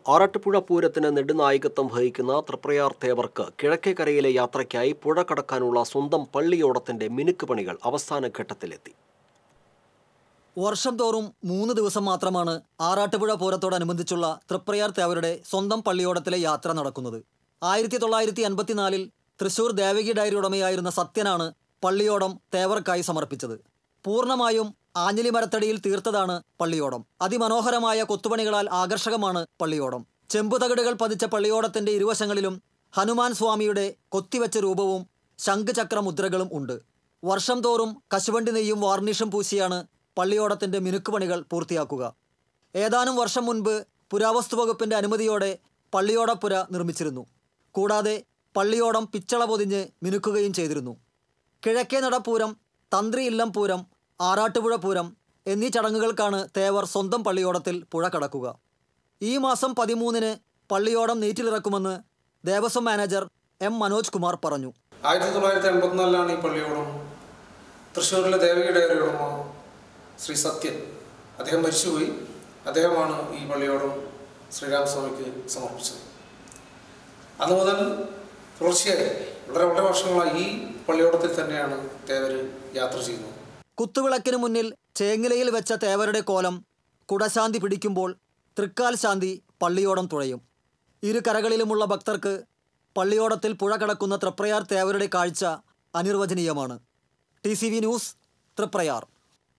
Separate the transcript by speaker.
Speaker 1: ആറാട്ടുപുഴ പൂരത്തിന് നെടുനായകത്വം വഹിക്കുന്ന തൃപ്രയാർ തേവർക്ക് കിഴക്കേക്കരയിലെ യാത്രയ്ക്കായി പുഴ കടക്കാനുള്ള സ്വന്തം പള്ളിയോടത്തിന്റെ മിനുക്ക് പണികൾ അവസാന ഘട്ടത്തിലെത്തി
Speaker 2: വർഷം തോറും മൂന്ന് ദിവസം മാത്രമാണ് ആറാട്ടുപുഴ പൂരത്തോടനുബന്ധിച്ചുള്ള തൃപ്രയാർ തേവരുടെ സ്വന്തം പള്ളിയോടത്തിലെ യാത്ര നടക്കുന്നത് ആയിരത്തി തൊള്ളായിരത്തി അൻപത്തിനാലിൽ തൃശൂർ ദേവകി ഡയറി ഉടമയായിരുന്ന സത്യനാണ് പള്ളിയോടം തേവർക്കായി സമർപ്പിച്ചത് പൂർണ്ണമായും ആഞ്ഞിലി മരത്തടിയിൽ തീർത്തതാണ് പള്ളിയോടം അതിമനോഹരമായ കൊത്തുപണികളാൽ ആകർഷകമാണ് പള്ളിയോടം ചെമ്പുതകിടുകൾ പതിച്ച പള്ളിയോടത്തിന്റെ ഇരുവശങ്ങളിലും ഹനുമാൻ സ്വാമിയുടെ കൊത്തിവെച്ച രൂപവും ശംഖുചക്ര മുദ്രകളും ഉണ്ട് വർഷം തോറും കശുവണ്ടി നെയ്യും വാർണിഷും പൂശിയാണ് പള്ളിയോടത്തിന്റെ മിനുക്കുപണികൾ പൂർത്തിയാക്കുക ഏതാനും വർഷം മുൻപ് പുരാവസ്തു വകുപ്പിന്റെ അനുമതിയോടെ പള്ളിയോടപ്പുര നിർമ്മിച്ചിരുന്നു കൂടാതെ പള്ളിയോടം പിച്ചള പൊതിഞ്ഞ് മിനുക്കുകയും ചെയ്തിരുന്നു കിഴക്കേ നടപ്പൂരം തന്ത്രി ഇല്ലം പൂരം ആറാട്ടുപുഴ പൂരം എന്നീ ചടങ്ങുകൾക്കാണ് തേവർ സ്വന്തം പള്ളിയോടത്തിൽ പുഴ കടക്കുക ഈ മാസം പതിമൂന്നിന് പള്ളിയോടം നീറ്റിലിറക്കുമെന്ന് ദേവസ്വം മാനേജർ എം മനോജ് കുമാർ പറഞ്ഞു
Speaker 3: ആയിരത്തി തൊള്ളായിരത്തി എൺപത്തിനാലിലാണ് ഈ പള്ളിയോടം തൃശ്ശൂരിലെ ദേവകി ഡയറി ഉടമ ശ്രീ സത്യൻ അദ്ദേഹം മരിച്ചുപോയി അദ്ദേഹമാണ് ഈ പള്ളിയോടം ശ്രീരാമസ്വാമിക്ക് സമർപ്പിച്ചത് അന്ന് മുതൽ തുടർച്ചയായി വളരെ വളരെ വർഷങ്ങളായി ഈ പള്ളിയോടത്തിൽ തന്നെയാണ് തേവർ യാത്ര ചെയ്യുന്നത്
Speaker 2: കുത്തുവിളക്കിന് മുന്നിൽ ചേങ്ങിലയിൽ വെച്ച തേവരുടെ കോലം കുടശാന്തി പിടിക്കുമ്പോൾ തൃക്കാൽ ശാന്തി പള്ളിയോടം തുഴയും ഇരു കരകളിലുമുള്ള ഭക്തർക്ക് പള്ളിയോടത്തിൽ പുഴ കടക്കുന്ന തൃപ്രയാർ തേവരുടെ കാഴ്ച അനിർവചനീയമാണ് T C V news Triprayar